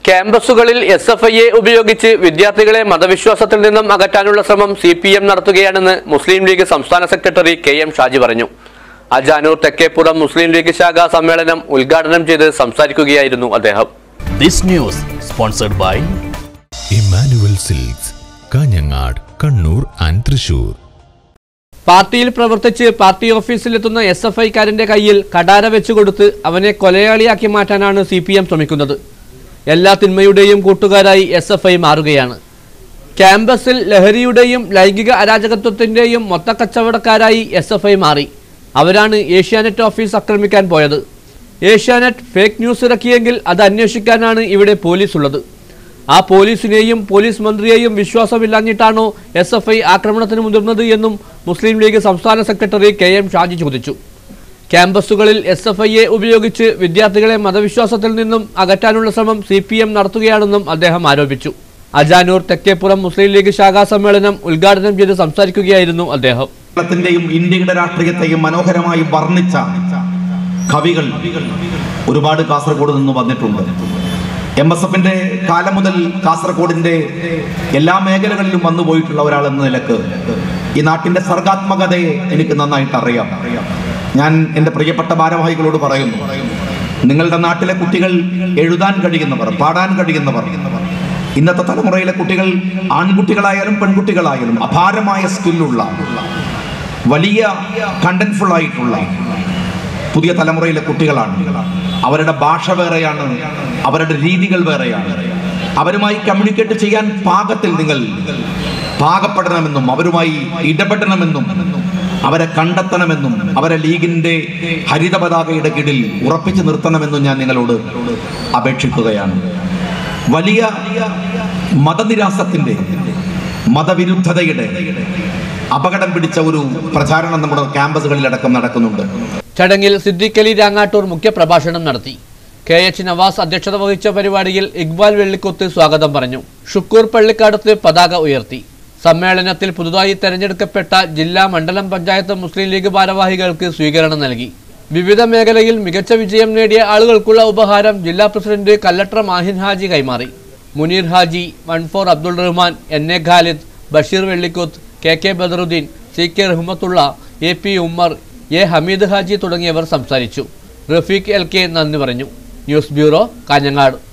ക്യാമ്പസുകളിൽ S F ഐയെ ഉപയോഗിച്ച് വിദ്യാർത്ഥികളെ മതവിശ്വാസത്തിൽ നിന്നും അകറ്റാനുള്ള ശ്രമം സി പി എം നടത്തുകയാണെന്ന് മുസ്ലിം ലീഗ് സംസ്ഥാന സെക്രട്ടറി കെ എം ഷാജി പറഞ്ഞു അജാനൂർ തെക്കേപ്പുറം മുസ്ലിം ലീഗ് ശാഖാ സമ്മേളനം ഉദ്ഘാടനം ചെയ്ത് സംസാരിക്കുകയായിരുന്നു അദ്ദേഹം This news sponsored by Emmanuel Silks Kanhangad Kannur and Thrissur പാർട്ടിയിൽ പ്രവർത്തിച്ച് പാർട്ടി ഓഫീസിലെത്തുന്ന എസ് എഫ് ഐക്കാരന്റെ കയ്യിൽ കടാര വെച്ചു കൊടുത്ത് അവനെ കൊലയാളിയാക്കി മാറ്റാനാണ് സി പി എം ശ്രമിക്കുന്നത് എല്ലാ തിന്മയുടെയും കൂട്ടുകാരായി എസ് എഫ് ഐ മാറുകയാണ് ക്യാമ്പസിൽ ലഹരിയുടെയും ലൈംഗിക അരാജകത്വത്തിന്റെയും മൊത്തക്കച്ചവടക്കാരായി എസ് എഫ് ഐ മാറി അവരാണ് ഏഷ്യാനെറ്റ് ഓഫീസ് ആക്രമിക്കാൻ പോയത് ഏഷ്യാനെറ്റ് ഫേക്ക് ന്യൂസ് ഇറക്കിയെങ്കിൽ അത് അന്വേഷിക്കാനാണ് ഇവിടെ പോലീസ് ഉള്ളത് ആ പോലീസിനെയും പോലീസ് മന്ത്രിയെയും വിശ്വാസമില്ലാഞ്ഞിട്ടാണോ എസ് എഫ് ഐ ആക്രമണത്തിന് മുതിർന്നത് എന്നും മുസ്ലിം ലീഗ് സംസ്ഥാന സെക്രട്ടറി കെ എം ഷാജി ചോദിച്ചു ക്യാമ്പസുകളിൽ എസ് എഫ് ഐയെ ഉപയോഗിച്ച് വിദ്യാർത്ഥികളെ മതവിശ്വാസത്തിൽ നിന്നും അകറ്റാനുള്ള ശ്രമം സി പി എം നടത്തുകയാണെന്നും അദ്ദേഹം ആരോപിച്ചു അജാനൂർ തെക്കേപ്പുറം മുസ്ലിം ലീഗ് ശാഖാ സമ്മേളനം ഉദ്ഘാടനം ചെയ്ത് സംസാരിക്കുകയായിരുന്നു അദ്ദേഹം കേരളത്തിന്റെയും ഇന്ത്യയുടെ രാഷ്ട്രീയത്തെയും മനോഹരമായി വർണ്ണിച്ച കവികൾ ഒരുപാട് കാസർഗോഡ് നിന്ന് വന്നിട്ടുണ്ട് എം എസ് എഫിന്റെ കാലം മുതൽ കാസർഗോഡിന്റെ എല്ലാ മേഖലകളിലും വന്നു പോയിട്ടുള്ള ഒരാളെന്ന നിലക്ക് ഈ നാട്ടിന്റെ സർഗാത്മകതയെ എനിക്ക് നന്നായിട്ട് അറിയാം ഞാൻ എൻ്റെ പ്രിയപ്പെട്ട ഭാരവാഹികളോട് പറയുന്നു നിങ്ങളുടെ നാട്ടിലെ കുട്ടികൾ എഴുതാൻ കഴിയുന്നവർ പാടാൻ കഴിയുന്നവർ ഇന്നത്തെ തലമുറയിലെ കുട്ടികൾ ആൺകുട്ടികളായാലും പെൺകുട്ടികളായാലും അപാരമായ സ്കില്ലുള്ള വലിയ കണ്ടന്റ്ഫുൾ ആയിട്ടുള്ള പുതിയ തലമുറയിലെ കുട്ടികളാണ് അവരുടെ ഭാഷ വേറെയാണ് അവരുടെ രീതികൾ വേറെയാണ് അവരുമായി കമ്മ്യൂണിക്കേറ്റ് ചെയ്യാൻ പാകത്തിൽ നിങ്ങൾ പാകപ്പെടണമെന്നും അവരുമായി ഇടപെടണമെന്നും അവരെ കണ്ടെത്തണമെന്നും അവരെ ലീഗിന്റെ ഹരിത പതാകയുടെ കീഴിൽ ഉറപ്പിച്ചു നിർത്തണമെന്നും ഞാൻ നിങ്ങളോട് അപേക്ഷിക്കുകയാണ് വലിയ മതനിരാസത്തിന്റെ മതവിരുദ്ധതയുടെ അപകടം പിടിച്ച ഒരു പ്രചാരണം നമ്മുടെ ക്യാമ്പസുകളിലടക്കം നടക്കുന്നുണ്ട് ചടങ്ങിൽ സിദ്ദിഖ് അലി രാങ്ങാട്ടൂർ മുഖ്യപ്രഭാഷണം നടത്തി കെ എച്ച് നവാസ് അധ്യക്ഷത വഹിച്ച പരിപാടിയിൽ ഇക്ബാൽ വെള്ളിക്കൊത്ത് സ്വാഗതം പറഞ്ഞു ഷുക്കൂർ പള്ളിക്കാടത്ത് പതാക ഉയർത്തി സമ്മേളനത്തിൽ പുതുതായി തെരഞ്ഞെടുക്കപ്പെട്ട ജില്ലാ മണ്ഡലം പഞ്ചായത്ത് മുസ്ലിം ലീഗ് ഭാരവാഹികൾക്ക് സ്വീകരണം നൽകി വിവിധ മേഖലയിൽ മികച്ച വിജയം നേടിയ ആളുകൾക്കുള്ള ഉപഹാരം ജില്ലാ പ്രസിഡന്റ് കല്ലട്ര മാഹിൻ ഹാജി കൈമാറി Munir Haji Manfor Abdul Rahman N A Khalid Basheer Vellikkuth K K Badaruddin C K Rahmathulla A P Ummer A Hameed Haji തുടങ്ങിയവർ സംസാരിച്ചു റഫീഖ് എൽ കെ നന്ദി പറഞ്ഞു ന്യൂസ് ബ്യൂറോ കാഞ്ഞങ്ങാട്